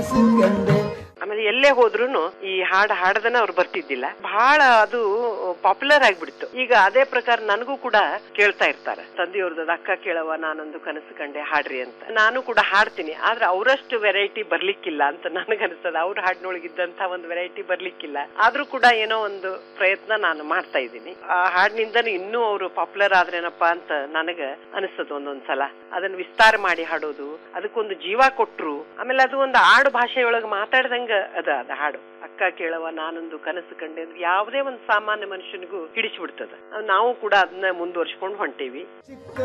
ಕನಸು ಕಂಡೆ ಆಮೇಲೆ ಎಲ್ಲೇ ಹೋದ್ರುನು ಈ ಹಾಡ್ ಹಾಡದನ ಅವ್ರು ಬರ್ತಿದ್ದಿಲ್ಲ ಬಹಳ ಅದು ಪಾಪ್ಯುಲರ್ ಆಗ್ಬಿಡ್ತು ಈಗ ಅದೇ ಪ್ರಕಾರ ನನಗೂ ಕೂಡ ಕೇಳ್ತಾ ಇರ್ತಾರೆ ತಂದೆಯವ್ರದ್ದು ಅಕ್ಕ ಕೇಳವ ನಾನೊಂದು ಕನಸು ಕಂಡೆ ಹಾಡ್ರಿ ಅಂತ ನಾನು ಕೂಡ ಹಾಡ್ತೀನಿ ಆದ್ರೆ ಅವರಷ್ಟು ವೆರೈಟಿ ಬರ್ಲಿಕ್ಕಿಲ್ಲ ಅಂತ ನನಗನ್ಸ್ತದ ಅವ್ರ ಹಾಡಿನೊಳಗಿದ್ದಂತ ಒಂದು ವೆರೈಟಿ ಬರ್ಲಿಕ್ಕಿಲ್ಲ ಆದ್ರೂ ಕೂಡ ಏನೋ ಒಂದು ಪ್ರಯತ್ನ ನಾನು ಮಾಡ್ತಾ ಇದ್ದೀನಿ ಆ ಹಾಡಿನಿಂದನೂ ಇನ್ನೂ ಅವರು ಪಾಪ್ಯುಲರ್ ಆದ್ರೇನಪ್ಪಾ ಅಂತ ನನಗ ಅನಿಸ್ತದ ಒಂದೊಂದ್ಸಲ ಅದನ್ನ ವಿಸ್ತಾರ ಮಾಡಿ ಹಾಡೋದು ಅದಕ್ಕೊಂದು ಜೀವ ಕೊಟ್ರು ಆಮೇಲೆ ಅದು ಒಂದು ಆಡು ಭಾಷೆಯೊಳಗೆ ಮಾತಾಡ್ದಂಗ ಅದ ಅದ ಹಾಡು ಅಕ್ಕ ಕೇಳವ ನಾನೊಂದು ಕನಸು ಕಂಡೆ ಅಂದ್ರೆ ಯಾವುದೇ ಒಂದು ಸಾಮಾನ್ಯ ಮನುಷ್ಯನಿಗೂ ಹಿಡಿಸ್ಬಿಡ್ತದ ನಾವು ಕೂಡ ಅದನ್ನ ಮುಂದುವರ್ಸ್ಕೊಂಡು ಹೊಂಟೇವಿ ಚಿಕ್ಕ